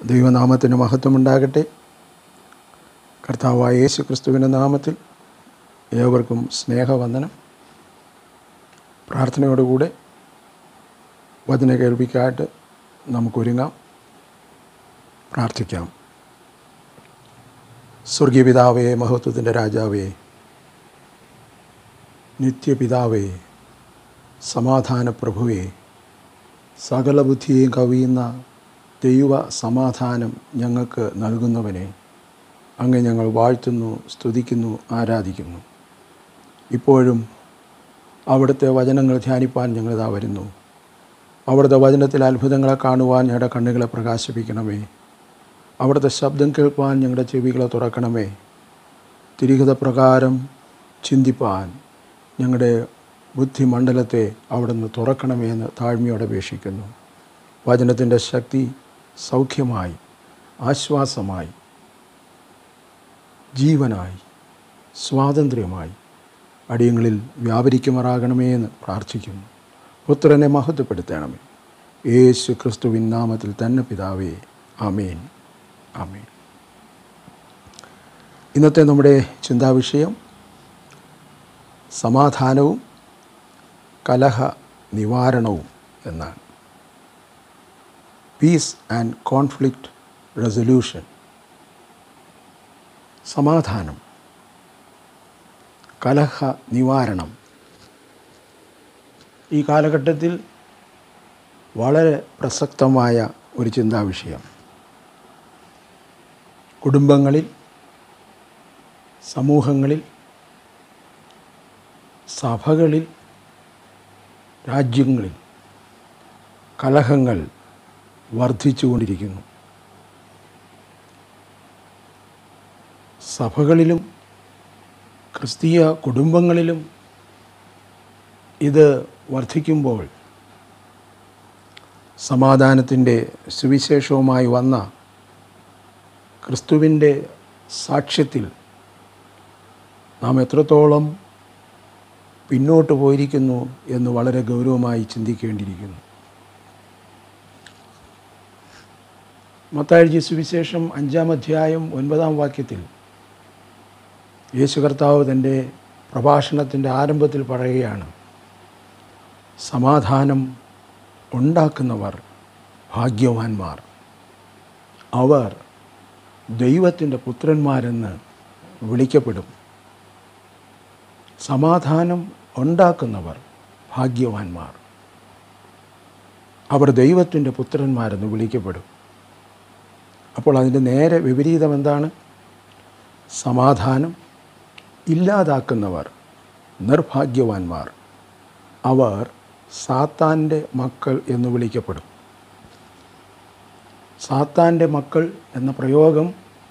ദൈവനാമത്തിന് മഹത്വമുണ്ടാകട്ടെ കർത്താവായ യേശു ക്രിസ്തുവിൻ്റെ നാമത്തിൽ ഏവർക്കും സ്നേഹവന്ദനം പ്രാർത്ഥനയോടുകൂടെ വചന കേൾവിക്കായിട്ട് നമുക്കൊരുങ്ങാം പ്രാർത്ഥിക്കാം സ്വർഗീയ പിതാവേ മഹത്വത്തിൻ്റെ രാജാവേ നിത്യപിതാവേ സമാധാന പ്രഭുവേ സകല ബുദ്ധിയെയും കവിയുന്ന ദൈവ സമാധാനം ഞങ്ങൾക്ക് നൽകുന്നവനെ അങ്ങ് ഞങ്ങൾ വാഴ്ത്തുന്നു സ്തുതിക്കുന്നു ആരാധിക്കുന്നു ഇപ്പോഴും അവിടുത്തെ വചനങ്ങൾ ധ്യാനിപ്പാൻ ഞങ്ങളിതാ വരുന്നു അവിടുത്തെ വചനത്തിൽ അത്ഭുതങ്ങളെ കാണുവാൻ ഞങ്ങളുടെ കണ്ണുകളെ പ്രകാശിപ്പിക്കണമേ അവിടുത്തെ ശബ്ദം കേൾപ്പാൻ ഞങ്ങളുടെ ചെവികളെ തുറക്കണമേ തിരികത പ്രകാരം ചിന്തിപ്പാൻ ഞങ്ങളുടെ ബുദ്ധിമണ്ഡലത്തെ അവിടുന്ന് തുറക്കണമേ എന്ന് താഴ്മയോടെ അപേക്ഷിക്കുന്നു വചനത്തിൻ്റെ ശക്തി സൗഖ്യമായി ആശ്വാസമായി ജീവനായി സ്വാതന്ത്ര്യമായി അടിയങ്ങളിൽ വ്യാപരിക്കുമാറാകണമേ എന്ന് പ്രാർത്ഥിക്കുന്നു പുത്രനെ മഹത്വപ്പെടുത്തണമേ യേശു ക്രിസ്തുവിൻ നാമത്തിൽ തന്നെ പിതാവേ ആമേൻ ആമേൻ ഇന്നത്തെ നമ്മുടെ ചിന്താവിഷയം സമാധാനവും കലഹ നിവാരണവും എന്നാണ് പീസ് ആൻഡ് കോൺഫ്ലിക്റ്റ് റെസൊല്യൂഷൻ സമാധാനം കലഹ നിവാരണം ഈ കാലഘട്ടത്തിൽ വളരെ പ്രസക്തമായ ഒരു ചിന്താവിഷയം കുടുംബങ്ങളിൽ സമൂഹങ്ങളിൽ സഭകളിൽ രാജ്യങ്ങളിൽ കലഹങ്ങൾ വർദ്ധിച്ചുകൊണ്ടിരിക്കുന്നു സഭകളിലും ക്രിസ്തീയ കുടുംബങ്ങളിലും ഇത് വർദ്ധിക്കുമ്പോൾ സമാധാനത്തിൻ്റെ സുവിശേഷവുമായി വന്ന ക്രിസ്തുവിൻ്റെ സാക്ഷ്യത്തിൽ നാം എത്രത്തോളം പിന്നോട്ട് പോയിരിക്കുന്നു എന്ന് വളരെ ഗൗരവമായി ചിന്തിക്കേണ്ടിയിരിക്കുന്നു മത്താഴ്ച സുവിശേഷം അഞ്ചാം അധ്യായം ഒൻപതാം വാക്യത്തിൽ യേശു കർത്താവ് തൻ്റെ പ്രഭാഷണത്തിൻ്റെ ആരംഭത്തിൽ പറയുകയാണ് സമാധാനം ഉണ്ടാക്കുന്നവർ ഭാഗ്യവാന്മാർ അവർ ദൈവത്തിൻ്റെ പുത്രന്മാരെന്ന് വിളിക്കപ്പെടും സമാധാനം ഉണ്ടാക്കുന്നവർ ഭാഗ്യവാന്മാർ അവർ ദൈവത്തിൻ്റെ പുത്രന്മാരെന്ന് വിളിക്കപ്പെടും അപ്പോൾ അതിൻ്റെ നേരെ വിപരീതം എന്താണ് സമാധാനം ഇല്ലാതാക്കുന്നവർ നിർഭാഗ്യവാന്മാർ അവർ സാത്താൻ്റെ മക്കൾ എന്ന് വിളിക്കപ്പെടും സാത്താൻ്റെ മക്കൾ എന്ന പ്രയോഗം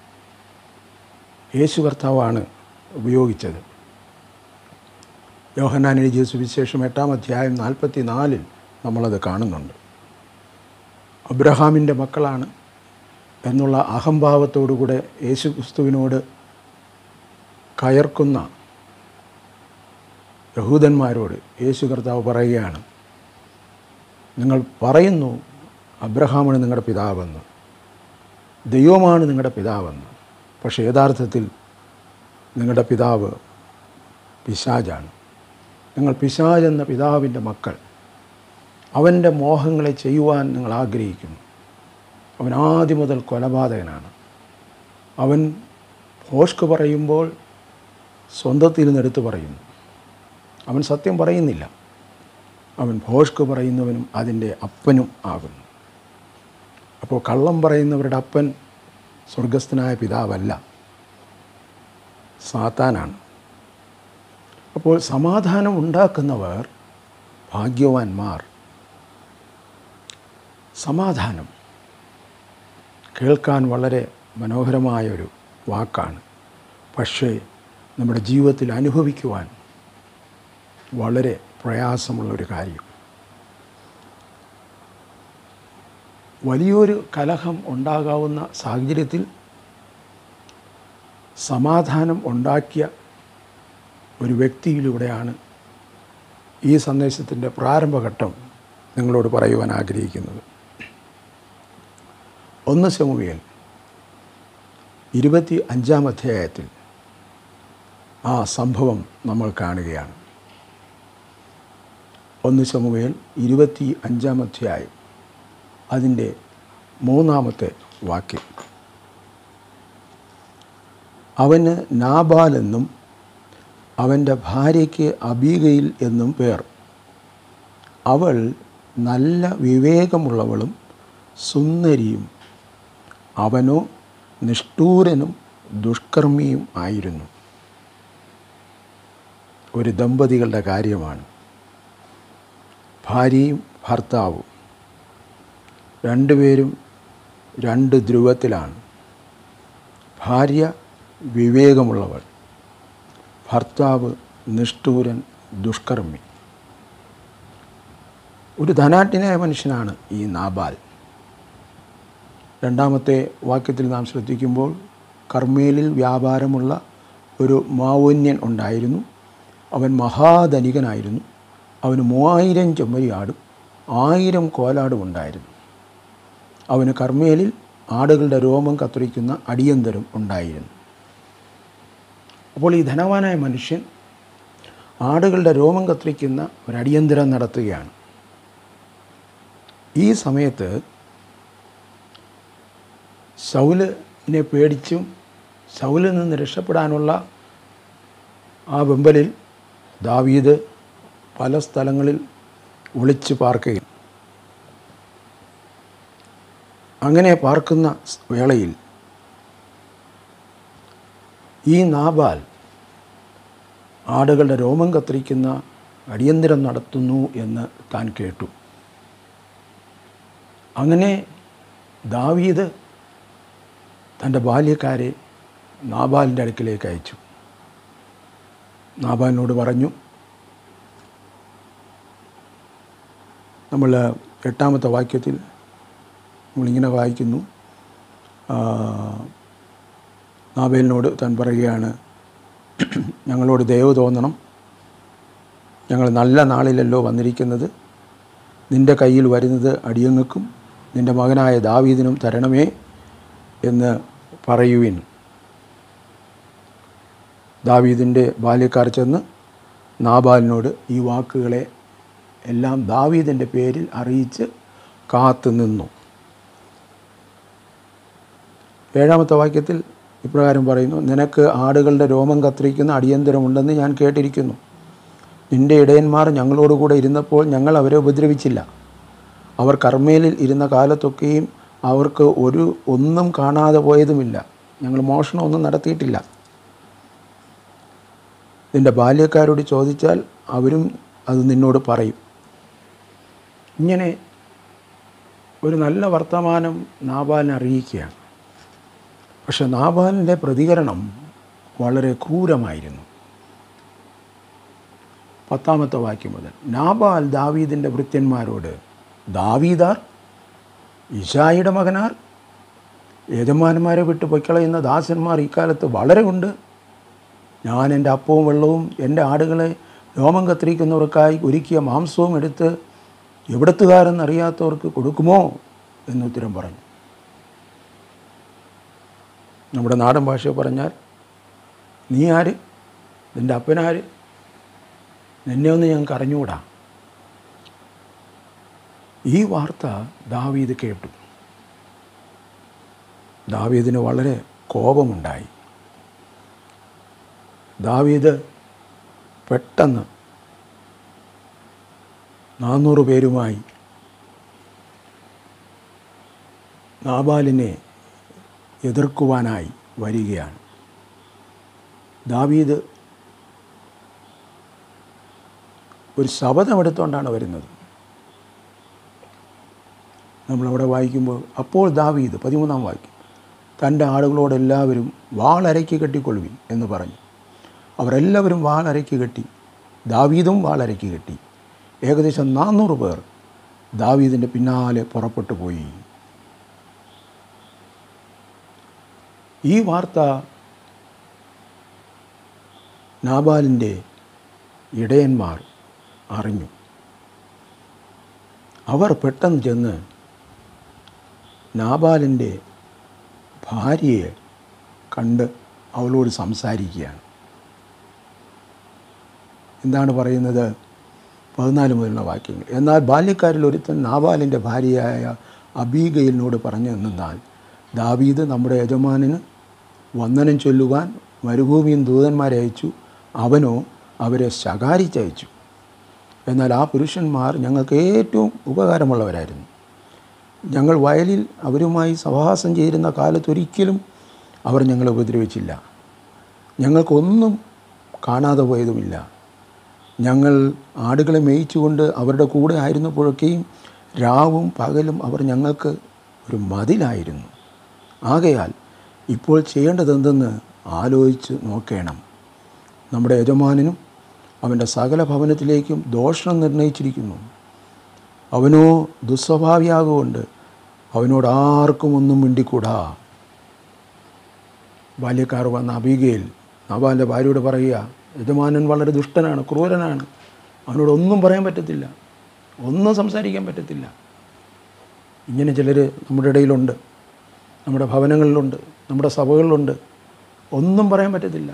യേശു കർത്താവാണ് ഉപയോഗിച്ചത് യോഹന്നാൻ എഴുതിയ സുവിശേഷം എട്ടാം അധ്യായം നാൽപ്പത്തി നാലിൽ നമ്മളത് കാണുന്നുണ്ട് അബ്രഹാമിൻ്റെ മക്കളാണ് എന്നുള്ള അഹംഭാവത്തോടുകൂടെ യേശു ക്രിസ്തുവിനോട് കയർക്കുന്ന യഹൂദന്മാരോട് യേശു കർത്താവ് പറയുകയാണ് നിങ്ങൾ പറയുന്നു അബ്രഹാമാണ് നിങ്ങളുടെ പിതാവെന്ന് ദൈവമാണ് നിങ്ങളുടെ പിതാവെന്ന് പക്ഷേ യഥാർത്ഥത്തിൽ നിങ്ങളുടെ പിതാവ് പിശാജാണ് നിങ്ങൾ പിശാജ് എന്ന പിതാവിൻ്റെ മക്കൾ അവൻ്റെ മോഹങ്ങളെ ചെയ്യുവാൻ നിങ്ങൾ ആഗ്രഹിക്കുന്നു അവൻ ആദ്യം മുതൽ കൊലപാതകനാണ് അവൻ ഭോഷ്ക് പറയുമ്പോൾ സ്വന്തത്തിൽ നിന്നെടുത്ത് പറയുന്നു അവൻ സത്യം പറയുന്നില്ല അവൻ ഭോഷ്ക് പറയുന്നവനും അതിൻ്റെ അപ്പനും ആകുന്നു അപ്പോൾ കള്ളം പറയുന്നവരുടെ അപ്പൻ സ്വർഗസ്ഥനായ പിതാവല്ല സാത്താനാണ് അപ്പോൾ സമാധാനം ഉണ്ടാക്കുന്നവർ ഭാഗ്യവാന്മാർ സമാധാനം കേൾക്കാൻ വളരെ മനോഹരമായൊരു വാക്കാണ് പക്ഷേ നമ്മുടെ ജീവിതത്തിൽ അനുഭവിക്കുവാൻ വളരെ പ്രയാസമുള്ളൊരു കാര്യം വലിയൊരു കലഹം ഉണ്ടാകാവുന്ന സാഹചര്യത്തിൽ സമാധാനം ഉണ്ടാക്കിയ ഒരു വ്യക്തിയിലൂടെയാണ് ഈ സന്ദേശത്തിൻ്റെ പ്രാരംഭഘട്ടം നിങ്ങളോട് പറയുവാൻ ആഗ്രഹിക്കുന്നത് ഒന്ന് ശമുവേൽ ഇരുപത്തി അഞ്ചാം അധ്യായത്തിൽ ആ സംഭവം നമ്മൾ കാണുകയാണ് ഒന്ന് ശമുവേൽ ഇരുപത്തി അഞ്ചാം അധ്യായം അതിൻ്റെ മൂന്നാമത്തെ വാക്യം അവന് നാബാൽ എന്നും അവൻ്റെ ഭാര്യയ്ക്ക് അബീഗയിൽ എന്നും പേർ അവൾ നല്ല വിവേകമുള്ളവളും സുന്ദരിയും അവനോ നിഷ്ഠൂരനും ദുഷ്കർമ്മിയും ആയിരുന്നു ഒരു ദമ്പതികളുടെ കാര്യമാണ് ഭാര്യയും ഭർത്താവും രണ്ടുപേരും രണ്ട് ധ്രുവത്തിലാണ് ഭാര്യ വിവേകമുള്ളവൾ ഭർത്താവ് നിഷ്ഠൂരൻ ദുഷ്കർമ്മി ഒരു ധനാട്ടിനായ മനുഷ്യനാണ് ഈ നാബാൽ രണ്ടാമത്തെ വാക്യത്തിൽ നാം ശ്രദ്ധിക്കുമ്പോൾ കർമ്മേലിൽ വ്യാപാരമുള്ള ഒരു മാവോന്യൻ ഉണ്ടായിരുന്നു അവൻ മഹാധനികനായിരുന്നു അവന് മൂവായിരം ചെമ്മരിയാടും ആയിരം കോലാടും ഉണ്ടായിരുന്നു അവന് കർമ്മേലിൽ ആടുകളുടെ രോമം കത്തിരിക്കുന്ന അടിയന്തരം ഉണ്ടായിരുന്നു അപ്പോൾ ഈ ധനവാനായ മനുഷ്യൻ ആടുകളുടെ രോമം കത്തിരിക്കുന്ന ഒരു അടിയന്തരം നടത്തുകയാണ് ഈ സമയത്ത് ശൗലിനെ പേടിച്ചും ശൗലിൽ നിന്ന് രക്ഷപ്പെടാനുള്ള ആ വെമ്പലിൽ ദാവീദ് പല സ്ഥലങ്ങളിൽ ഒളിച്ചു പാർക്കുകയും അങ്ങനെ പാർക്കുന്ന വേളയിൽ ഈ നാബാൽ ആടുകളുടെ രോമം കത്തിരിക്കുന്ന അടിയന്തരം നടത്തുന്നു എന്ന് താൻ കേട്ടു അങ്ങനെ ദാവീദ് തൻ്റെ ബാല്യക്കാരെ നാബാലിൻ്റെ അടുക്കിലേക്ക് അയച്ചു നാബാലിനോട് പറഞ്ഞു നമ്മൾ എട്ടാമത്തെ വാക്യത്തിൽ നമ്മളിങ്ങനെ വായിക്കുന്നു ആ, നാബേലിനോട് താൻ പറയുകയാണ് ഞങ്ങളോട് ദയവ് തോന്നണം ഞങ്ങൾ നല്ല നാളിലല്ലോ വന്നിരിക്കുന്നത് നിൻ്റെ കയ്യിൽ വരുന്നത് അടിയങ്ങൾക്കും നിൻ്റെ മകനായ ദാവീദിനും തരണമേ എന്ന് പറയുവിൻ ദാവീദിൻ്റെ ബാല്യക്കാർ ചെന്ന് നാബാലിനോട് ഈ വാക്കുകളെ എല്ലാം ദാവീദിൻ്റെ പേരിൽ അറിയിച്ച് കാത്തു നിന്നു ഏഴാമത്തെ വാക്യത്തിൽ ഇപ്രകാരം പറയുന്നു നിനക്ക് ആടുകളുടെ രോമം കത്തിരിക്കുന്ന അടിയന്തരമുണ്ടെന്ന് ഞാൻ കേട്ടിരിക്കുന്നു നിന്റെ ഇടയന്മാർ ഞങ്ങളോടുകൂടെ ഇരുന്നപ്പോൾ ഞങ്ങൾ അവരെ ഉപദ്രവിച്ചില്ല അവർ കർമ്മേലിൽ ഇരുന്ന കാലത്തൊക്കെയും അവർക്ക് ഒരു ഒന്നും കാണാതെ പോയതുമില്ല ഞങ്ങൾ മോഷണമൊന്നും നടത്തിയിട്ടില്ല നിൻ്റെ ബാല്യക്കാരോട് ചോദിച്ചാൽ അവരും അത് നിന്നോട് പറയും ഇങ്ങനെ ഒരു നല്ല വർത്തമാനം നാബാലിനെ അറിയിക്കുകയാണ് പക്ഷെ നാബാലിൻ്റെ പ്രതികരണം വളരെ ക്രൂരമായിരുന്നു പത്താമത്തെ വാക്യം മുതൽ നാബാൽ ദാവീദിൻ്റെ ഭൃത്യന്മാരോട് ദാവീദാർ ഇഷായിയുടെ മകനാർ യജമാനന്മാരെ വിട്ട് പൊയ്ക്കളയുന്ന ദാസന്മാർ ഇക്കാലത്ത് വളരെ ഉണ്ട് ഞാൻ എൻ്റെ അപ്പവും വെള്ളവും എൻ്റെ ആടുകളെ രോമം കത്തിരിക്കുന്നവർക്കായി ഒരുക്കിയ മാംസവും എടുത്ത് എവിടത്തുകാരെന്നറിയാത്തവർക്ക് കൊടുക്കുമോ എന്ന് ഉത്തരം പറഞ്ഞു നമ്മുടെ നാടൻ ഭാഷ പറഞ്ഞാൽ നീ ആര് നിൻ്റെ അപ്പനാര് നിന്നെ ഒന്ന് ഞങ്ങൾക്ക് അറിഞ്ഞുകൂടാ ഈ വാർത്ത ദാവീദ് കേട്ടു ദാവീദിന് വളരെ കോപമുണ്ടായി ദാവീദ് പെട്ടെന്ന് നാനൂറ് പേരുമായി നാബാലിനെ എതിർക്കുവാനായി വരികയാണ് ദാവീദ് ഒരു ശപഥമെടുത്തുകൊണ്ടാണ് വരുന്നത് നമ്മളവിടെ വായിക്കുമ്പോൾ അപ്പോൾ ദാവീദ് പതിമൂന്നാം വാക്യം തൻ്റെ ആളുകളോടെല്ലാവരും വാളരയ്ക്ക് കെട്ടിക്കൊള്ളുവിൻ എന്ന് പറഞ്ഞു അവരെല്ലാവരും വാളരയ്ക്ക് കെട്ടി ദാവീദും വാളരയ്ക്ക് കെട്ടി ഏകദേശം നാനൂറ് പേർ ദാവീദിൻ്റെ പിന്നാലെ പുറപ്പെട്ടു പോയി ഈ വാർത്ത നാബാലിൻ്റെ ഇടയന്മാർ അറിഞ്ഞു അവർ പെട്ടെന്ന് ചെന്ന് നാബാലിൻ്റെ ഭാര്യയെ കണ്ട് അവളോട് സംസാരിക്കുകയാണ് എന്താണ് പറയുന്നത് പതിനാല് മുതലുള്ള വാക്യങ്ങൾ എന്നാൽ ബാല്യക്കാരിൽ ഒരുത്തൻ നാബാലിൻ്റെ ഭാര്യയായ അബീഗയിലിനോട് പറഞ്ഞു എന്നാൽ ദാവീദ് നമ്മുടെ യജമാനന് വന്ദനം ചൊല്ലുവാൻ മരുഭൂമിയും ദൂതന്മാരെ അയച്ചു അവനോ അവരെ ശകാരിച്ചയച്ചു എന്നാൽ ആ പുരുഷന്മാർ ഞങ്ങൾക്ക് ഏറ്റവും ഉപകാരമുള്ളവരായിരുന്നു ഞങ്ങൾ വയലിൽ അവരുമായി സഹവാസം ചെയ്തിരുന്ന കാലത്തൊരിക്കലും അവർ ഞങ്ങളെ ഉപദ്രവിച്ചില്ല ഞങ്ങൾക്കൊന്നും കാണാതെ പോയതുമില്ല ഞങ്ങൾ ആടുകളെ മേയിച്ചുകൊണ്ട് അവരുടെ കൂടെ ആയിരുന്നപ്പോഴൊക്കെയും രാവും പകലും അവർ ഞങ്ങൾക്ക് ഒരു മതിലായിരുന്നു ആകയാൽ ഇപ്പോൾ ചെയ്യേണ്ടതെന്തെന്ന് ആലോചിച്ച് നോക്കണം നമ്മുടെ യജമാനനും അവൻ്റെ സകല ഭവനത്തിലേക്കും ദോഷം നിർണയിച്ചിരിക്കുന്നു അവനോ ദുസ്വഭാവിയാകൊണ്ട് അവനോട് ആർക്കും ഒന്നും മിണ്ടിക്കൂടാ ബാല്യക്കാർ വന്ന അബീഗയിൽ നബാലിൻ്റെ ഭാര്യയോട് പറയുക യജമാനൻ വളരെ ദുഷ്ടനാണ് ക്രൂരനാണ് അവനോട് ഒന്നും പറയാൻ പറ്റത്തില്ല ഒന്നും സംസാരിക്കാൻ പറ്റത്തില്ല ഇങ്ങനെ ചിലർ നമ്മുടെ ഇടയിലുണ്ട് നമ്മുടെ ഭവനങ്ങളിലുണ്ട് നമ്മുടെ സഭകളിലുണ്ട് ഒന്നും പറയാൻ പറ്റത്തില്ല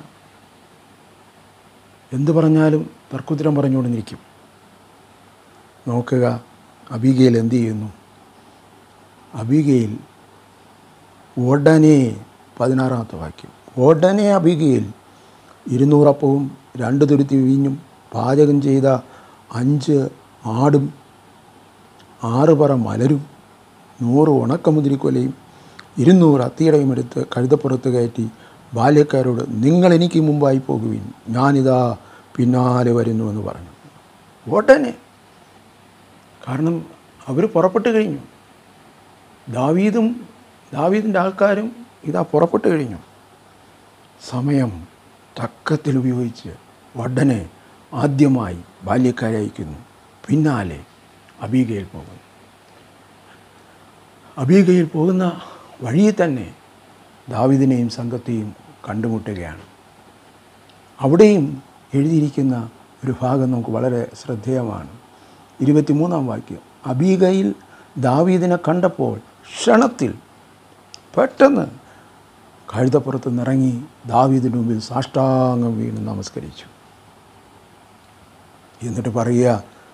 എന്ത് പറഞ്ഞാലും തർക്കുത്തരം പറഞ്ഞുകൊണ്ടിരിക്കും നോക്കുക അബികയിൽ എന്ത് ചെയ്യുന്നു അബികയിൽ ഉടനെ പതിനാറാമത്തെ വാക്യം ഉടനെ അബികയിൽ ഇരുന്നൂറപ്പവും രണ്ട് തുരുത്തി വീഞ്ഞും പാചകം ചെയ്ത അഞ്ച് ആടും ആറ് പറ മലരും നൂറ് ഉണക്കമുതിരിക്കൊലയും ഇരുന്നൂറ് അത്തിയടയും എടുത്ത് കഴുതപ്പുറത്ത് കയറ്റി ബാല്യക്കാരോട് നിങ്ങൾ എനിക്ക് മുമ്പായി പോകുവിൻ ഞാനിതാ പിന്നാലെ വരുന്നുവെന്ന് പറഞ്ഞു ഉടനെ കാരണം അവർ പുറപ്പെട്ട് കഴിഞ്ഞു ദാവീദും ദാവീദിൻ്റെ ആൾക്കാരും ഇതാ പുറപ്പെട്ട് കഴിഞ്ഞു സമയം തക്കത്തിൽ ഉപയോഗിച്ച് ഉടനെ ആദ്യമായി ബാല്യക്കാരെ അയക്കുന്നു പിന്നാലെ അബീഗയിൽ പോകുന്നു അബീഗയിൽ പോകുന്ന വഴിയിൽ തന്നെ ദാവിദിനെയും സംഘത്തെയും കണ്ടുമുട്ടുകയാണ് അവിടെയും എഴുതിയിരിക്കുന്ന ഒരു ഭാഗം നമുക്ക് വളരെ ശ്രദ്ധേയമാണ് ഇരുപത്തിമൂന്നാം വാക്യം അബീഗയിൽ ദാവീദിനെ കണ്ടപ്പോൾ ക്ഷണത്തിൽ പെട്ടെന്ന് കഴുതപ്പുറത്ത് നിറങ്ങി ദാവീദിന് മുമ്പിൽ സാഷ്ടാംഗം വീണ് നമസ്കരിച്ചു എന്നിട്ട് പറയുക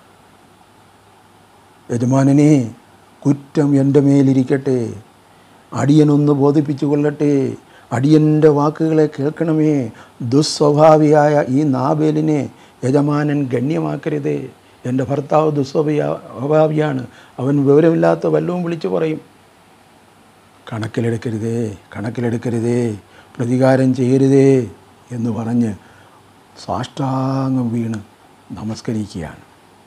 യജമാനനെ കുറ്റം എൻ്റെ മേലിരിക്കട്ടെ അടിയനൊന്ന് ബോധിപ്പിച്ചു കൊള്ളട്ടെ അടിയൻ്റെ വാക്കുകളെ കേൾക്കണമേ ദുസ്വഭാവിയായ ഈ നാബേലിനെ യജമാനൻ ഗണ്യമാക്കരുതേ എൻ്റെ ഭർത്താവ് ദുസ്വഭാവിയാണ് അവൻ വിവരമില്ലാത്ത വല്ലവും വിളിച്ചു പറയും കണക്കിലെടുക്കരുതേ കണക്കിലെടുക്കരുതേ പ്രതികാരം ചെയ്യരുതേ എന്ന് പറഞ്ഞ് സാഷ്ടാംഗം വീണ് നമസ്കരിക്കുകയാണ്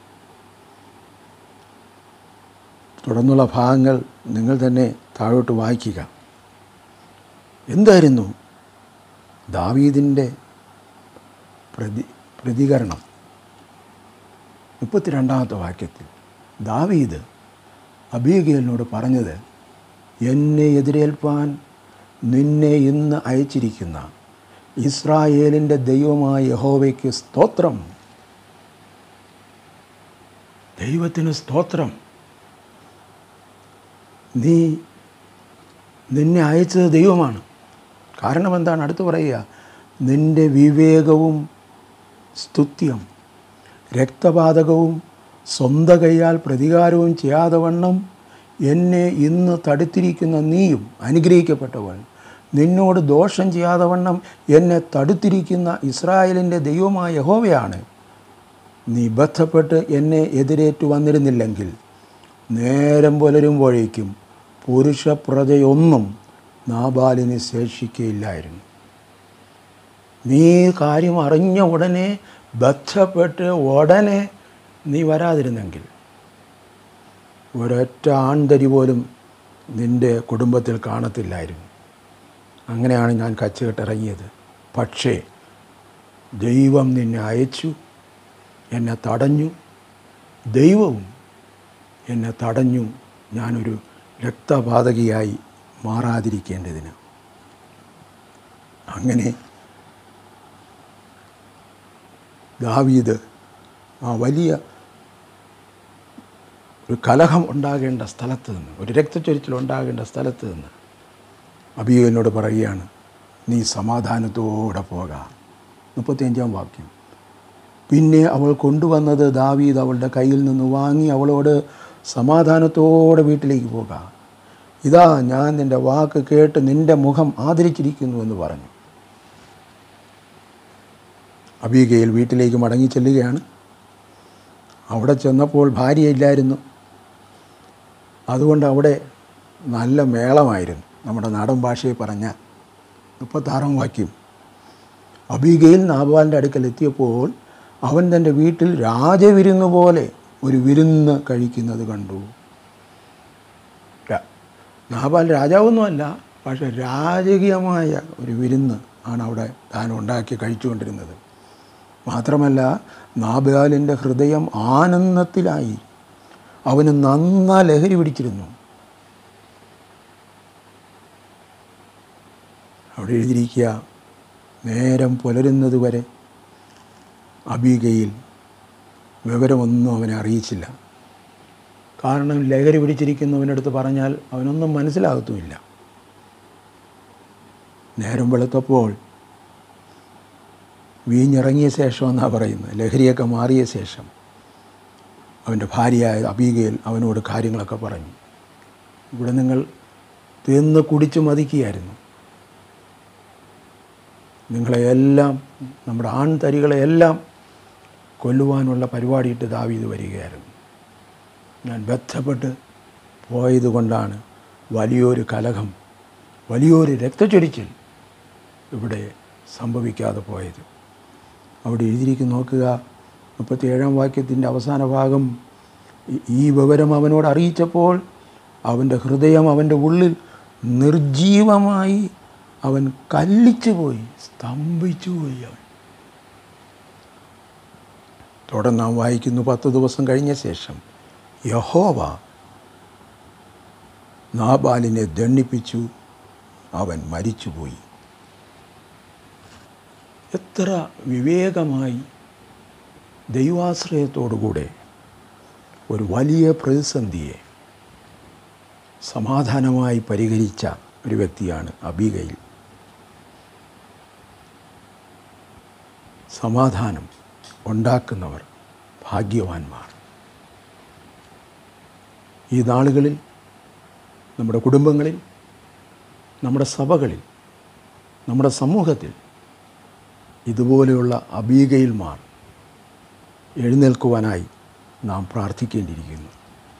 തുടർന്നുള്ള ഭാഗങ്ങൾ നിങ്ങൾ തന്നെ താഴോട്ട് വായിക്കുക എന്തായിരുന്നു ദാവീദിൻ്റെ പ്രതി പ്രതികരണം മുപ്പത്തിരണ്ടാമത്തെ വാക്യത്തിൽ ദാവീദ് അബീഗലിനോട് പറഞ്ഞത് എന്നെ എതിരേൽപ്പാൻ നിന്നെ ഇന്ന് അയച്ചിരിക്കുന്ന ഇസ്രായേലിൻ്റെ ദൈവമായ യഹോവയ്ക്ക് സ്തോത്രം ദൈവത്തിന് സ്തോത്രം നീ നിന്നെ അയച്ചത് ദൈവമാണ് കാരണം എന്താണ് അടുത്ത് പറയുക നിൻ്റെ വിവേകവും സ്തുത്യം രക്തപാതകവും സ്വന്തം കൈയാൽ പ്രതികാരവും ചെയ്യാതെ വണ്ണം എന്നെ ഇന്ന് തടുത്തിരിക്കുന്ന നീയും അനുഗ്രഹിക്കപ്പെട്ടവൾ നിന്നോട് ദോഷം ചെയ്യാതെ വണ്ണം എന്നെ തടുത്തിരിക്കുന്ന ഇസ്രായേലിൻ്റെ ദൈവമായ യഹോവയാണ് നീ ബന്ധപ്പെട്ട് എന്നെ എതിരേറ്റു വന്നിരുന്നില്ലെങ്കിൽ നേരം പുലരുമ്പോഴേക്കും പുരുഷപ്രജയൊന്നും നാബാലിന് ശേഷിക്കയില്ലായിരുന്നു നീ കാര്യം അറിഞ്ഞ ഉടനെ ബന്ധപ്പെട്ട് ഉടനെ നീ വരാതിരുന്നെങ്കിൽ ഒരൊറ്റ ആൺതരി പോലും നിൻ്റെ കുടുംബത്തിൽ കാണത്തില്ലായിരുന്നു അങ്ങനെയാണ് ഞാൻ കച്ചുകെട്ടിറങ്ങിയത് പക്ഷേ ദൈവം നിന്നെ അയച്ചു എന്നെ തടഞ്ഞു ദൈവവും എന്നെ തടഞ്ഞു ഞാനൊരു രക്തപാതകിയായി മാറാതിരിക്കേണ്ടതിന് അങ്ങനെ ദാവീദ് ആ വലിയ ഒരു കലഹം ഉണ്ടാകേണ്ട സ്ഥലത്ത് നിന്ന് ഒരു രക്തച്ചൊരിച്ചിൽ ഉണ്ടാകേണ്ട സ്ഥലത്ത് നിന്ന് അബിയലിനോട് പറയുകയാണ് നീ സമാധാനത്തോടെ പോകാം മുപ്പത്തിയഞ്ചാം വാക്യം പിന്നെ അവൾ കൊണ്ടുവന്നത് ദാവീദ് അവളുടെ കയ്യിൽ നിന്ന് വാങ്ങി അവളോട് സമാധാനത്തോടെ വീട്ടിലേക്ക് പോകാം ഇതാ ഞാൻ നിൻ്റെ വാക്ക് കേട്ട് നിൻ്റെ മുഖം ആദരിച്ചിരിക്കുന്നു എന്ന് പറഞ്ഞു അബീഗയിൽ വീട്ടിലേക്ക് മടങ്ങി ചെല്ലുകയാണ് അവിടെ ചെന്നപ്പോൾ ഭാര്യയില്ലായിരുന്നു അതുകൊണ്ട് അവിടെ നല്ല മേളമായിരുന്നു നമ്മുടെ നാടൻ ഭാഷയിൽ പറഞ്ഞ മുപ്പത്താറാം വാക്യം അബീഗയിൽ നാബാലിൻ്റെ അടുക്കൽ എത്തിയപ്പോൾ അവൻ തൻ്റെ വീട്ടിൽ രാജവിരുന്ന് പോലെ ഒരു വിരുന്ന് കഴിക്കുന്നത് കണ്ടു ര- നാബാൽ രാജാവൊന്നുമല്ല പക്ഷെ രാജകീയമായ ഒരു വിരുന്ന് ആണ് അവിടെ താൻ ഉണ്ടാക്കി കഴിച്ചുകൊണ്ടിരുന്നത് മാത്രമല്ല നാബാലിൻ്റെ ഹൃദയം ആനന്ദത്തിലായി അവന് നന്നാ ലഹരി പിടിച്ചിരുന്നു അവിടെ എഴുതിയിരിക്കുക നേരം പുലരുന്നത് വരെ അബീഗയിൽ വിവരമൊന്നും അവനെ അറിയിച്ചില്ല കാരണം ലഹരി പിടിച്ചിരിക്കുന്നവനടുത്ത് പറഞ്ഞാൽ അവനൊന്നും മനസ്സിലാകത്തുമില്ല നേരം വെളുത്തപ്പോൾ വീഞ്ഞിറങ്ങിയ ശേഷം എന്നാണ് പറയുന്നത് ലഹരിയൊക്കെ മാറിയ ശേഷം അവൻ്റെ ഭാര്യയായ അബീഗയിൽ അവനോട് കാര്യങ്ങളൊക്കെ പറഞ്ഞു ഇവിടെ നിങ്ങൾ തിന്ന് കുടിച്ച് മതിക്കുകയായിരുന്നു നിങ്ങളെയെല്ലാം നമ്മുടെ ആൺതരികളെയെല്ലാം കൊല്ലുവാനുള്ള പരിപാടിയിട്ട് ദാവീത് വരികയായിരുന്നു ഞാൻ ബന്ധപ്പെട്ട് പോയത് കൊണ്ടാണ് വലിയൊരു കലഹം വലിയൊരു രക്തച്ചൊരിച്ചിൽ ഇവിടെ സംഭവിക്കാതെ പോയത് അവിടെ എഴുതിയിരിക്കുന്ന നോക്കുക മുപ്പത്തിയേഴാം വാക്യത്തിൻ്റെ അവസാന ഭാഗം ഈ- ഈ വിവരം അവനോട് അറിയിച്ചപ്പോൾ അവൻ്റെ ഹൃദയം അവൻ്റെ ഉള്ളിൽ നിർജീവമായി അവൻ കല്ലിച്ചു പോയി സ്തംഭിച്ചു പോയി അവൻ തുടർന്ന് നാം വായിക്കുന്നു പത്ത് ദിവസം കഴിഞ്ഞ ശേഷം യഹോവ നാബാലിനെ ദണ്ഡിപ്പിച്ചു അവൻ മരിച്ചുപോയി എത്ര വിവേകമായി ദൈവാശ്രയത്തോടുകൂടെ ഒരു വലിയ പ്രതിസന്ധിയെ സമാധാനമായി പരിഹരിച്ച ഒരു വ്യക്തിയാണ് അബിഗയിൽ സമാധാനം ഉണ്ടാക്കുന്നവർ ഭാഗ്യവാന്മാർ ഈ നാളുകളിൽ നമ്മുടെ കുടുംബങ്ങളിൽ നമ്മുടെ സഭകളിൽ നമ്മുടെ സമൂഹത്തിൽ ഇതുപോലെയുള്ള അബീഗയിൽമാർ എഴുന്നേൽക്കുവാനായി നാം പ്രാർത്ഥിക്കേണ്ടിയിരിക്കുന്നു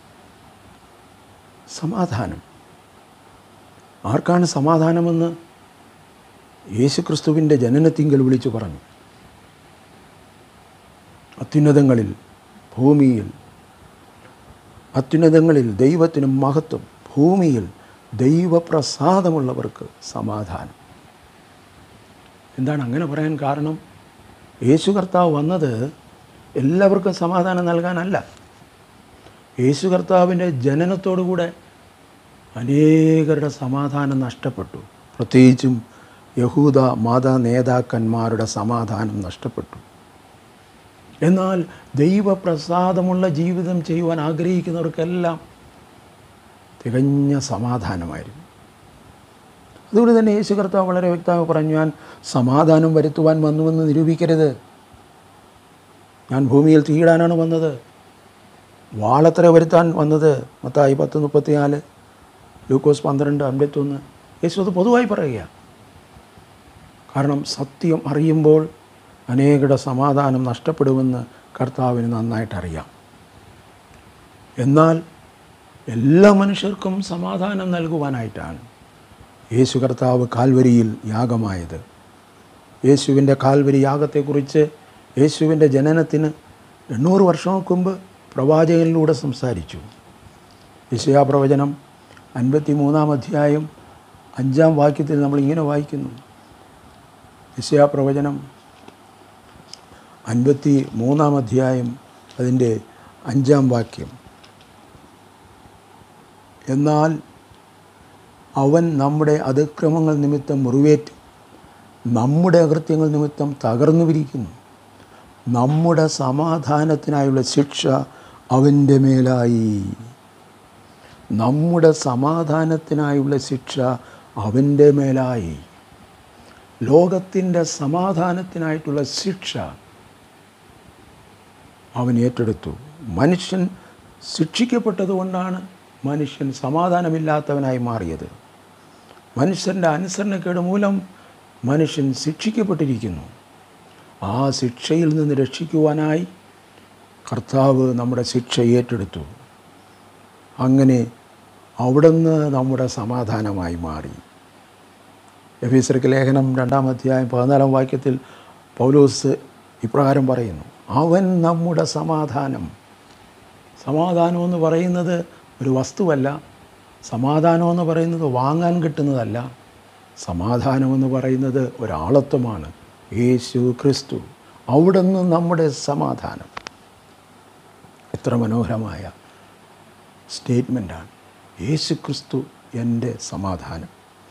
സമാധാനം ആർക്കാണ് സമാധാനമെന്ന് യേശുക്രിസ്തുവിൻ്റെ ജനനത്തിങ്കൽ വിളിച്ചു പറഞ്ഞു അത്യുന്നതങ്ങളിൽ ഭൂമിയിൽ അത്യുന്നതങ്ങളിൽ ദൈവത്തിന് മഹത്വം ഭൂമിയിൽ ദൈവപ്രസാദമുള്ളവർക്ക് സമാധാനം എന്താണ് അങ്ങനെ പറയാൻ കാരണം യേശു കർത്താവ് വന്നത് എല്ലാവർക്കും സമാധാനം നൽകാനല്ല യേശു കർത്താവിൻ്റെ ജനനത്തോടുകൂടെ അനേകരുടെ സമാധാനം നഷ്ടപ്പെട്ടു പ്രത്യേകിച്ചും യഹൂദ മത നേതാക്കന്മാരുടെ സമാധാനം നഷ്ടപ്പെട്ടു എന്നാൽ ദൈവപ്രസാദമുള്ള ജീവിതം ചെയ്യുവാൻ ആഗ്രഹിക്കുന്നവർക്കെല്ലാം തികഞ്ഞ സമാധാനമായിരുന്നു അതുകൊണ്ട് തന്നെ യേശു കർത്താവ് വളരെ വ്യക്തമായി പറഞ്ഞു ഞാൻ സമാധാനം വരുത്തുവാൻ വന്നുവെന്ന് നിരൂപിക്കരുത് ഞാൻ ഭൂമിയിൽ തീയിടാനാണ് വന്നത് വാളത്ര വരുത്താൻ വന്നത് മത്തായി പത്ത് മുപ്പത്തിനാല് ലൂക്കോസ് പന്ത്രണ്ട് അമ്പത്തൊന്ന് യേശു അത് പൊതുവായി പറയുക കാരണം സത്യം അറിയുമ്പോൾ അനേകരുടെ സമാധാനം നഷ്ടപ്പെടുമെന്ന് കർത്താവിന് നന്നായിട്ടറിയാം എന്നാൽ എല്ലാ മനുഷ്യർക്കും സമാധാനം നൽകുവാനായിട്ടാണ് യേശു കർത്താവ് കാൽവരിയിൽ യാഗമായത് യേശുവിൻ്റെ കാൽവരി യാഗത്തെക്കുറിച്ച് യേശുവിൻ്റെ ജനനത്തിന് എണ്ണൂറ് വർഷങ്ങൾക്ക് മുമ്പ് പ്രവാചകനിലൂടെ സംസാരിച്ചു യശയാ പ്രവചനം അൻപത്തി മൂന്നാം അധ്യായം അഞ്ചാം വാക്യത്തിൽ നമ്മൾ ഇങ്ങനെ വായിക്കുന്നു യശയാ പ്രവചനം അൻപത്തി മൂന്നാം അധ്യായം അതിൻ്റെ അഞ്ചാം വാക്യം എന്നാൽ അവൻ നമ്മുടെ അതിക്രമങ്ങൾ നിമിത്തം മുറിവേറ്റ് നമ്മുടെ അകൃത്യങ്ങൾ നിമിത്തം തകർന്നു വിരിക്കുന്നു നമ്മുടെ സമാധാനത്തിനായുള്ള ശിക്ഷ അവൻ്റെ മേലായി നമ്മുടെ സമാധാനത്തിനായുള്ള ശിക്ഷ അവൻ്റെ മേലായി ലോകത്തിൻ്റെ സമാധാനത്തിനായിട്ടുള്ള ശിക്ഷ അവൻ ഏറ്റെടുത്തു മനുഷ്യൻ ശിക്ഷിക്കപ്പെട്ടതുകൊണ്ടാണ് മനുഷ്യൻ സമാധാനമില്ലാത്തവനായി മാറിയത് മനുഷ്യൻ്റെ അനുസരണക്കേട് മൂലം മനുഷ്യൻ ശിക്ഷിക്കപ്പെട്ടിരിക്കുന്നു ആ ശിക്ഷയിൽ നിന്ന് രക്ഷിക്കുവാനായി കർത്താവ് നമ്മുടെ ശിക്ഷ ഏറ്റെടുത്തു അങ്ങനെ അവിടുന്ന് നമ്മുടെ സമാധാനമായി മാറി എഫീസർക്ക് ലേഖനം രണ്ടാം അധ്യായം പതിനാലാം വാക്യത്തിൽ പൗലോസ് ഇപ്രകാരം പറയുന്നു അവൻ നമ്മുടെ സമാധാനം സമാധാനം എന്ന് പറയുന്നത് ഒരു വസ്തുവല്ല സമാധാനം എന്ന് പറയുന്നത് വാങ്ങാൻ കിട്ടുന്നതല്ല സമാധാനമെന്ന് പറയുന്നത് ഒരാളത്വമാണ് യേശു ക്രിസ്തു അവിടുന്ന് നമ്മുടെ സമാധാനം എത്ര മനോഹരമായ സ്റ്റേറ്റ്മെൻറ്റാണ് യേശു ക്രിസ്തു എൻ്റെ സമാധാനം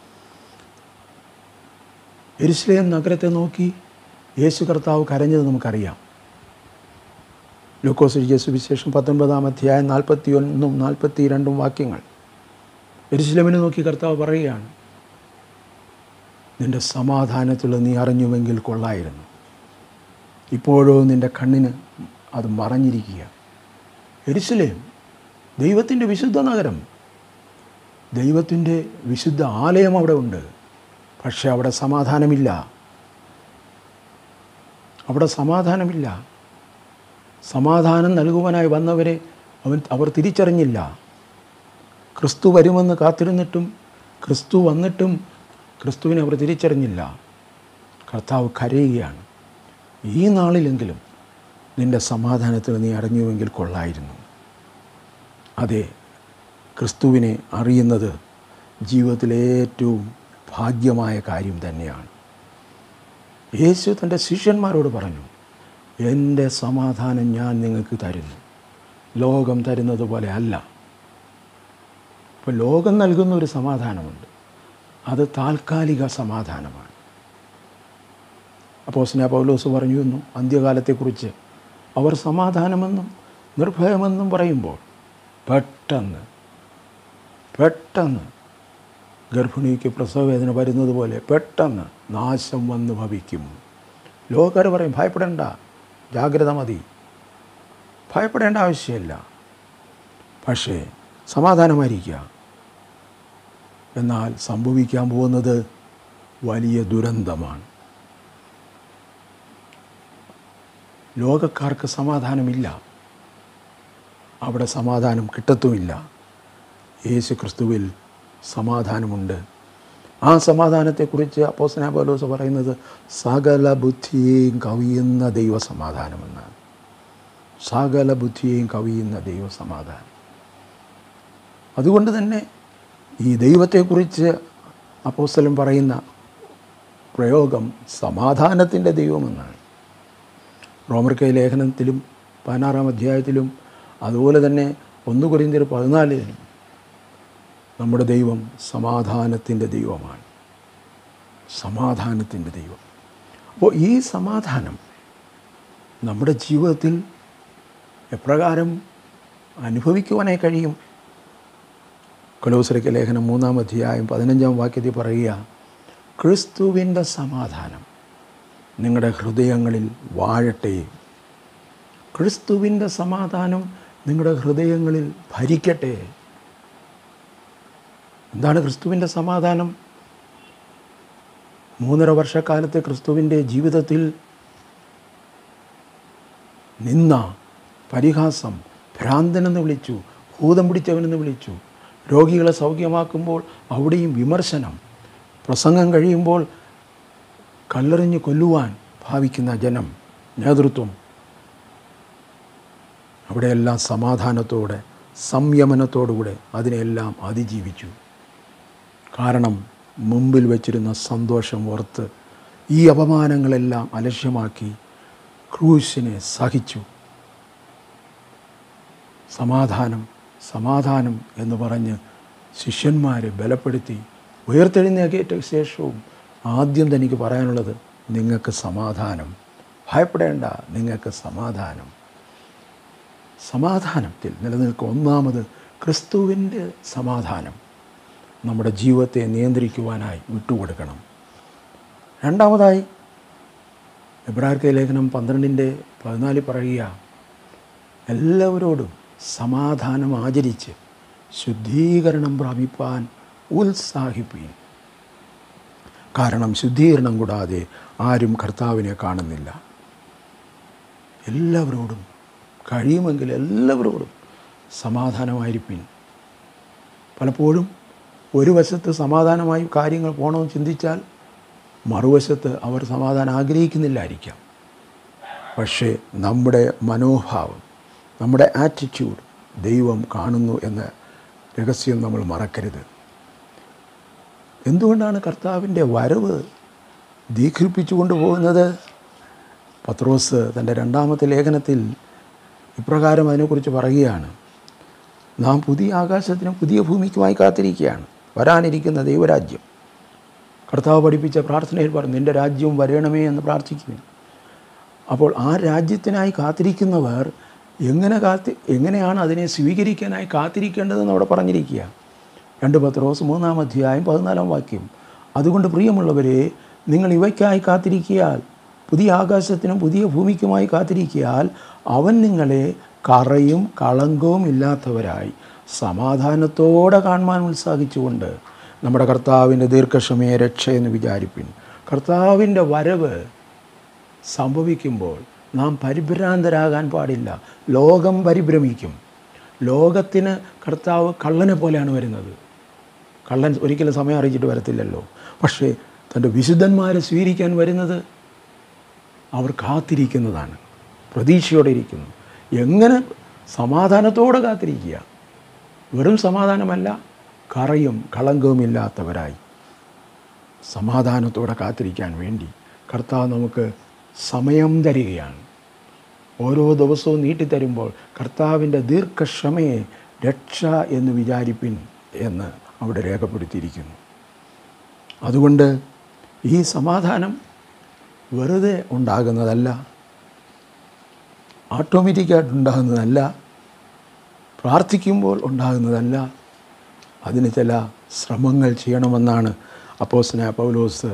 എരുസലേം നഗരത്തെ നോക്കി യേശു കർത്താവ് കരഞ്ഞത് നമുക്കറിയാം ലൂക്കോസ് എഴുതിയ സുവിശേഷം പത്തൊൻപതാം അധ്യായം നാൽപ്പത്തി ഒന്നും നാൽപ്പത്തി രണ്ടും വാക്യങ്ങൾ എരുസലേമിനെ നോക്കി കർത്താവ് പറയുകയാണ് നിൻ്റെ സമാധാനത്തിൽ നീ അറിഞ്ഞുവെങ്കിൽ കൊള്ളായിരുന്നു ഇപ്പോഴോ നിൻ്റെ കണ്ണിന് അത് മറഞ്ഞിരിക്കുക എരുസലേം ദൈവത്തിൻ്റെ വിശുദ്ധ നഗരം ദൈവത്തിൻ്റെ വിശുദ്ധ ആലയം അവിടെ ഉണ്ട് പക്ഷെ അവിടെ സമാധാനമില്ല അവിടെ സമാധാനമില്ല സമാധാനം നൽകുവാനായി വന്നവരെ അവൻ അവർ തിരിച്ചറിഞ്ഞില്ല ക്രിസ്തു വരുമെന്ന് കാത്തിരുന്നിട്ടും ക്രിസ്തു വന്നിട്ടും ക്രിസ്തുവിനെ അവർ തിരിച്ചറിഞ്ഞില്ല കർത്താവ് കരയുകയാണ് ഈ നാളിലെങ്കിലും നിൻ്റെ സമാധാനത്തിൽ നീ അറിഞ്ഞുവെങ്കിൽ കൊള്ളായിരുന്നു അതെ ക്രിസ്തുവിനെ അറിയുന്നത് ജീവിതത്തിലെ ഏറ്റവും ഭാഗ്യമായ കാര്യം തന്നെയാണ് യേശു തൻ്റെ ശിഷ്യന്മാരോട് പറഞ്ഞു എൻ്റെ സമാധാനം ഞാൻ നിങ്ങൾക്ക് തരുന്നു ലോകം തരുന്നത് പോലെ അല്ല ഇപ്പോൾ ലോകം നൽകുന്ന ഒരു സമാധാനമുണ്ട് അത് താൽക്കാലിക സമാധാനമാണ് അപ്പോൾ സ്നേഹ പൗലോസ് പറഞ്ഞു എന്നു അന്ത്യകാലത്തെക്കുറിച്ച് അവർ സമാധാനമെന്നും നിർഭയമെന്നും പറയുമ്പോൾ പെട്ടെന്ന് പെട്ടെന്ന് ഗർഭിണിക്ക് പ്രസവവേദന വരുന്നത് പോലെ പെട്ടെന്ന് നാശം വന്ന് ഭവിക്കും ലോകർ പറയും ഭയപ്പെടേണ്ട ജാഗ്രത മതി ഭയപ്പെടേണ്ട ആവശ്യമില്ല പക്ഷേ സമാധാനമായിരിക്കുക എന്നാൽ സംഭവിക്കാൻ പോകുന്നത് വലിയ ദുരന്തമാണ് ലോകക്കാർക്ക് സമാധാനമില്ല അവിടെ സമാധാനം കിട്ടത്തുമില്ല യേശു ക്രിസ്തുവിൽ സമാധാനമുണ്ട് ആ സമാധാനത്തെക്കുറിച്ച് അപ്പോസ്തലനായ പൗലോസ് പറയുന്നത് സകല ബുദ്ധിയെയും കവിയുന്ന ദൈവസമാധാനമെന്നാണ് സകല ബുദ്ധിയെയും കവിയുന്ന ദൈവസമാധാനം അതുകൊണ്ട് തന്നെ ഈ ദൈവത്തെക്കുറിച്ച് അപ്പോസ്തലൻ പറയുന്ന പ്രയോഗം സമാധാനത്തിൻ്റെ ദൈവമെന്നാണ് റോമർക്കൈ ലേഖനത്തിലും പതിനാറാം അധ്യായത്തിലും അതുപോലെ തന്നെ ഒന്ന് കുറിന്തിർ പതിനാലിലും നമ്മുടെ ദൈവം സമാധാനത്തിൻ്റെ ദൈവമാണ് സമാധാനത്തിൻ്റെ ദൈവം അപ്പോൾ ഈ സമാധാനം നമ്മുടെ ജീവിതത്തിൽ എപ്രകാരം അനുഭവിക്കുവാനായി കഴിയും കൊലോസരയ്ക്ക് ലേഖനം മൂന്നാം അധ്യായം പതിനഞ്ചാം വാക്യത്തിൽ പറയുക ക്രിസ്തുവിൻ്റെ സമാധാനം നിങ്ങളുടെ ഹൃദയങ്ങളിൽ വാഴട്ടെ ക്രിസ്തുവിൻ്റെ സമാധാനം നിങ്ങളുടെ ഹൃദയങ്ങളിൽ ഭരിക്കട്ടെ എന്താണ് ക്രിസ്തുവിൻ്റെ സമാധാനം മൂന്നര വർഷക്കാലത്തെ ക്രിസ്തുവിൻ്റെ ജീവിതത്തിൽ നിന്ന പരിഹാസം ഭ്രാന്തനെന്ന് വിളിച്ചു ഭൂതം പിടിച്ചവനെന്ന് വിളിച്ചു രോഗികളെ സൗഖ്യമാക്കുമ്പോൾ അവിടെയും വിമർശനം പ്രസംഗം കഴിയുമ്പോൾ കല്ലെറിഞ്ഞ് കൊല്ലുവാൻ ഭാവിക്കുന്ന ജനം നേതൃത്വം അവിടെയെല്ലാം സമാധാനത്തോടെ സംയമനത്തോടുകൂടെ അതിനെല്ലാം അതിജീവിച്ചു കാരണം മുമ്പിൽ വച്ചിരുന്ന സന്തോഷം ഓർത്ത് ഈ അപമാനങ്ങളെല്ലാം അലക്ഷ്യമാക്കി ക്രൂശിനെ സഹിച്ചു സമാധാനം സമാധാനം എന്ന് പറഞ്ഞ് ശിഷ്യന്മാരെ ബലപ്പെടുത്തി ഉയർത്തെഴുന്നേറ്റ ശേഷവും ആദ്യം തനിക്ക് പറയാനുള്ളത് നിങ്ങൾക്ക് സമാധാനം ഭയപ്പെടേണ്ട നിങ്ങൾക്ക് സമാധാനം സമാധാനത്തിൽ നിലനിൽക്കുക ഒന്നാമത് ക്രിസ്തുവിൻ്റെ സമാധാനം നമ്മുടെ ജീവിതത്തെ നിയന്ത്രിക്കുവാനായി വിട്ടുകൊടുക്കണം രണ്ടാമതായി എബ്രാഹിർക്ക ലേഖനം പന്ത്രണ്ടിൻ്റെ പതിനാലിൽ പറയുക എല്ലാവരോടും സമാധാനം ആചരിച്ച് ശുദ്ധീകരണം പ്രാപിപ്പാൻ ഉത്സാഹിപ്പീൻ കാരണം ശുദ്ധീകരണം കൂടാതെ ആരും കർത്താവിനെ കാണുന്നില്ല എല്ലാവരോടും കഴിയുമെങ്കിൽ എല്ലാവരോടും സമാധാനമായിരിപ്പിൻ പലപ്പോഴും ഒരു വശത്ത് സമാധാനമായി കാര്യങ്ങൾ പോകണമെന്ന് ചിന്തിച്ചാൽ മറുവശത്ത് അവർ സമാധാനം ആഗ്രഹിക്കുന്നില്ലായിരിക്കാം പക്ഷേ നമ്മുടെ മനോഭാവം നമ്മുടെ ആറ്റിറ്റ്യൂഡ് ദൈവം കാണുന്നു എന്ന രഹസ്യം നമ്മൾ മറക്കരുത് എന്തുകൊണ്ടാണ് കർത്താവിൻ്റെ വരവ് ദീർഘിപ്പിച്ചു കൊണ്ടുപോകുന്നത് പത്രോസ് തൻ്റെ രണ്ടാമത്തെ ലേഖനത്തിൽ ഇപ്രകാരം അതിനെക്കുറിച്ച് പറയുകയാണ് നാം പുതിയ ആകാശത്തിനും പുതിയ ഭൂമിക്കുമായി കാത്തിരിക്കുകയാണ് വരാനിരിക്കുന്ന ദൈവരാജ്യം കർത്താവ് പഠിപ്പിച്ച പ്രാർത്ഥനയിൽ പറഞ്ഞു നിൻ്റെ രാജ്യവും വരണമേ എന്ന് പ്രാർത്ഥിക്കുന്നു അപ്പോൾ ആ രാജ്യത്തിനായി കാത്തിരിക്കുന്നവർ എങ്ങനെ കാത്തി എങ്ങനെയാണ് അതിനെ സ്വീകരിക്കാനായി കാത്തിരിക്കേണ്ടതെന്ന് അവിടെ പറഞ്ഞിരിക്കുക രണ്ട് പത്രോസ് മൂന്നാം അധ്യായം പതിനാലാം വാക്യം അതുകൊണ്ട് പ്രിയമുള്ളവരെ നിങ്ങൾ ഇവയ്ക്കായി കാത്തിരിക്കിയാൽ പുതിയ ആകാശത്തിനും പുതിയ ഭൂമിക്കുമായി കാത്തിരിക്കിയാൽ അവൻ നിങ്ങളെ കറയും കളങ്കവും ഇല്ലാത്തവരായി സമാധാനത്തോടെ കാണുവാൻ ഉത്സാഹിച്ചുകൊണ്ട് നമ്മുടെ കർത്താവിൻ്റെ ദീർഘക്ഷമയെ രക്ഷയെന്ന് വിചാരിപ്പിൻ കർത്താവിൻ്റെ വരവ് സംഭവിക്കുമ്പോൾ നാം പരിഭ്രാന്തരാകാൻ പാടില്ല ലോകം പരിഭ്രമിക്കും ലോകത്തിന് കർത്താവ് കള്ളനെ പോലെയാണ് വരുന്നത് കള്ളൻ ഒരിക്കലും സമയം അറിയിച്ചിട്ട് വരത്തില്ലല്ലോ പക്ഷേ തൻ്റെ വിശുദ്ധന്മാരെ സ്വീകരിക്കാൻ വരുന്നത് അവർ കാത്തിരിക്കുന്നതാണ് പ്രതീക്ഷയോടെ ഇരിക്കുന്നു എങ്ങനെ സമാധാനത്തോടെ കാത്തിരിക്കുക വെറും സമാധാനമല്ല കറയും കളങ്കവും ഇല്ലാത്തവരായി സമാധാനത്തോടെ കാത്തിരിക്കാൻ വേണ്ടി കർത്താവ് നമുക്ക് സമയം തരികയാണ് ഓരോ ദിവസവും നീട്ടിത്തരുമ്പോൾ കർത്താവിൻ്റെ ദീർഘക്ഷമയെ രക്ഷ എന്ന് വിചാരിപ്പിൻ എന്ന് അവിടെ രേഖപ്പെടുത്തിയിരിക്കുന്നു അതുകൊണ്ട് ഈ സമാധാനം വെറുതെ ഉണ്ടാകുന്നതല്ല ഓട്ടോമാറ്റിക്കായിട്ട് ഉണ്ടാകുന്നതല്ല പ്രാർത്ഥിക്കുമ്പോൾ ഉണ്ടാകുന്നതല്ല അതിന് ചില ശ്രമങ്ങൾ ചെയ്യണമെന്നാണ് അപ്പോസ്ന പൗലോസ്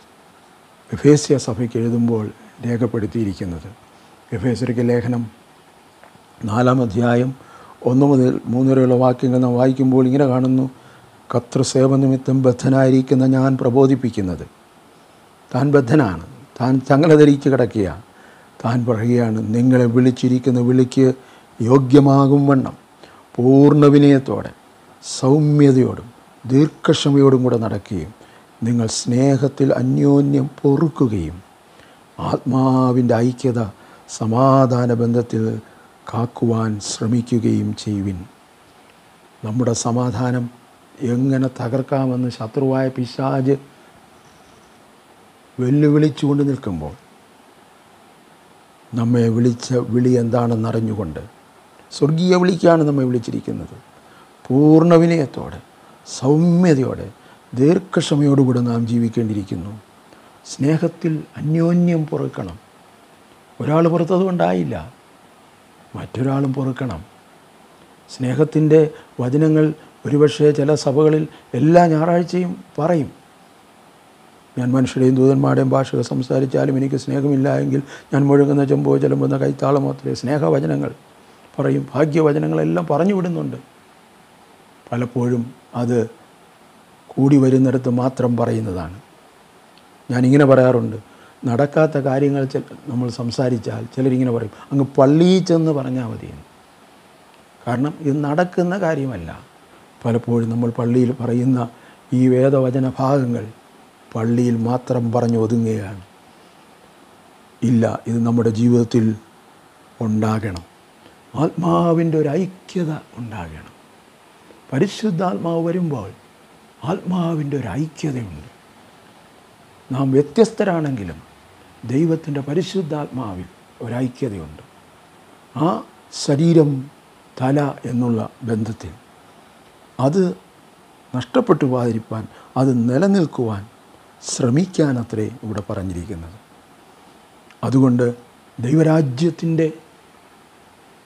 എഫേസ്യ സഭയ്ക്ക് എഴുതുമ്പോൾ രേഖപ്പെടുത്തിയിരിക്കുന്നത് എഫേസ്യർക്ക് ലേഖനം നാലാം അധ്യായം ഒന്ന് മുതൽ മൂന്ന് വരെയുള്ള വാക്യങ്ങൾ നാം വായിക്കുമ്പോൾ ഇങ്ങനെ കാണുന്നു കത്രസേവനിമിത്തം ബദ്ധനായിരിക്കുന്ന ഞാൻ പ്രബോധിപ്പിക്കുന്നത് താൻ ബദ്ധനാണ് താൻ ചങ്ങല ധരിച്ച് കിടക്കുക താൻ പറയുകയാണ് നിങ്ങളെ വിളിച്ചിരിക്കുന്ന വിളിക്ക് യോഗ്യമാകും വണ്ണം പൂർണ്ണ വിനയത്തോടെ സൗമ്യതയോടും ദീർഘക്ഷമയോടും കൂടെ നടക്കുകയും നിങ്ങൾ സ്നേഹത്തിൽ അന്യോന്യം പൊറുക്കുകയും ആത്മാവിൻ്റെ ഐക്യത സമാധാന ബന്ധത്തിൽ കാക്കുവാൻ ശ്രമിക്കുകയും ചെയ്യുവിൻ നമ്മുടെ സമാധാനം എങ്ങനെ തകർക്കാമെന്ന് ശത്രുവായ പിശാജ് വെല്ലുവിളിച്ചുകൊണ്ട് നിൽക്കുമ്പോൾ നമ്മെ വിളിച്ച വിളി എന്താണെന്നറിഞ്ഞുകൊണ്ട് സ്വർഗീയ വിളിക്കാണ് നമ്മെ വിളിച്ചിരിക്കുന്നത് പൂർണ്ണ വിനയത്തോടെ സൗമ്യതയോടെ ദീർഘക്ഷമയോടുകൂടെ നാം ജീവിക്കേണ്ടിയിരിക്കുന്നു സ്നേഹത്തിൽ അന്യോന്യം പൊറുക്കണം ഒരാൾ പുറത്തത് കൊണ്ടായില്ല മറ്റൊരാളും പൊറുക്കണം സ്നേഹത്തിൻ്റെ വചനങ്ങൾ ഒരുപക്ഷെ ചില സഭകളിൽ എല്ലാ ഞായറാഴ്ചയും പറയും ഞാൻ മനുഷ്യരുടെയും ദൂതന്മാരുടെയും ഭാഷകൾ സംസാരിച്ചാലും എനിക്ക് സ്നേഹമില്ല എങ്കിൽ ഞാൻ മുഴുകുന്ന ചെമ്പോ ചെലമ്പുന്ന കൈത്താളം മാത്രമേ സ്നേഹവചനങ്ങൾ പറയും ഭാഗ്യവചനങ്ങളെല്ലാം പറഞ്ഞു വിടുന്നുണ്ട് പലപ്പോഴും അത് കൂടി വരുന്നിടത്ത് മാത്രം പറയുന്നതാണ് ഞാനിങ്ങനെ പറയാറുണ്ട് നടക്കാത്ത കാര്യങ്ങൾ ചെ നമ്മൾ സംസാരിച്ചാൽ ചിലരിങ്ങനെ പറയും അങ്ങ് പള്ളിയിൽ ചെന്ന് പറഞ്ഞാൽ മതിയെന്ന് കാരണം ഇത് നടക്കുന്ന കാര്യമല്ല പലപ്പോഴും നമ്മൾ പള്ളിയിൽ പറയുന്ന ഈ വേദവചന ഭാഗങ്ങൾ പള്ളിയിൽ മാത്രം പറഞ്ഞു ഒതുങ്ങുകയാണ് ഇല്ല ഇത് നമ്മുടെ ജീവിതത്തിൽ ഉണ്ടാകണം ആത്മാവിൻ്റെ ഒരു ഐക്യത ഉണ്ടാകണം പരിശുദ്ധാത്മാവ് വരുമ്പോൾ ആത്മാവിൻ്റെ ഒരു ഐക്യതയുണ്ട് നാം വ്യത്യസ്തരാണെങ്കിലും ദൈവത്തിൻ്റെ പരിശുദ്ധാത്മാവിൽ ഒരൈക്യതയുണ്ട് ആ ശരീരം തല എന്നുള്ള ബന്ധത്തിൽ അത് നഷ്ടപ്പെട്ടു പോകാതിരിക്കാൻ അത് നിലനിൽക്കുവാൻ ശ്രമിക്കാനത്രേ ഇവിടെ പറഞ്ഞിരിക്കുന്നത് അതുകൊണ്ട് ദൈവരാജ്യത്തിൻ്റെ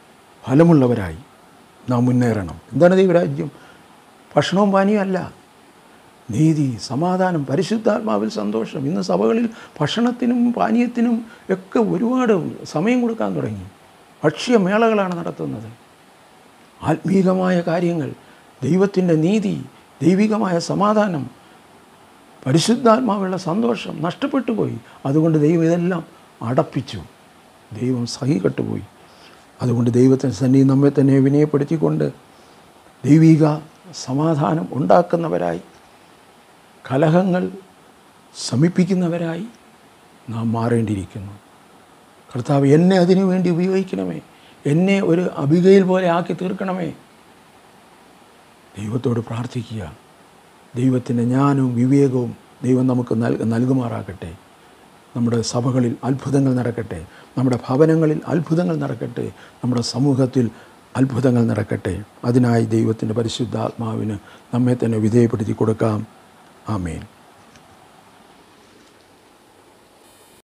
ഫലമുള്ളവരായി നാം മുന്നേറണം എന്താണ് ദൈവരാജ്യം ഭക്ഷണവും പാനീയം അല്ല നീതി സമാധാനം പരിശുദ്ധാത്മാവിൽ സന്തോഷം ഇന്ന് സഭകളിൽ ഭക്ഷണത്തിനും പാനീയത്തിനും ഒക്കെ ഒരുപാട് സമയം കൊടുക്കാൻ തുടങ്ങി ഭക്ഷ്യമേളകളാണ് നടത്തുന്നത് ആത്മീകമായ കാര്യങ്ങൾ ദൈവത്തിൻ്റെ നീതി ദൈവികമായ സമാധാനം പരിശുദ്ധാത്മാവുള്ള സന്തോഷം നഷ്ടപ്പെട്ടു പോയി അതുകൊണ്ട് ദൈവം ഇതെല്ലാം അടപ്പിച്ചു ദൈവം സഹി കെട്ടുപോയി അതുകൊണ്ട് ദൈവത്തിൻ്റെ സന്നിധി നമ്മെ തന്നെ വിനയപ്പെടുത്തിക്കൊണ്ട് ദൈവിക സമാധാനം ഉണ്ടാക്കുന്നവരായി കലഹങ്ങൾ ശമിപ്പിക്കുന്നവരായി നാം മാറേണ്ടിയിരിക്കുന്നു കർത്താവ് എന്നെ അതിനു വേണ്ടി ഉപയോഗിക്കണമേ എന്നെ ഒരു അബികയിൽ പോലെ ആക്കി തീർക്കണമേ ദൈവത്തോട് പ്രാർത്ഥിക്കുക ദൈവത്തിൻ്റെ ജ്ഞാനവും വിവേകവും ദൈവം നമുക്ക് നൽ നൽകുമാറാകട്ടെ നമ്മുടെ സഭകളിൽ അത്ഭുതങ്ങൾ നടക്കട്ടെ നമ്മുടെ ഭവനങ്ങളിൽ അത്ഭുതങ്ങൾ നടക്കട്ടെ നമ്മുടെ സമൂഹത്തിൽ അത്ഭുതങ്ങൾ നടക്കട്ടെ അതിനായി ദൈവത്തിൻ്റെ പരിശുദ്ധാത്മാവിന് നമ്മെ തന്നെ വിധേയപ്പെടുത്തി കൊടുക്കാം ആമേൻ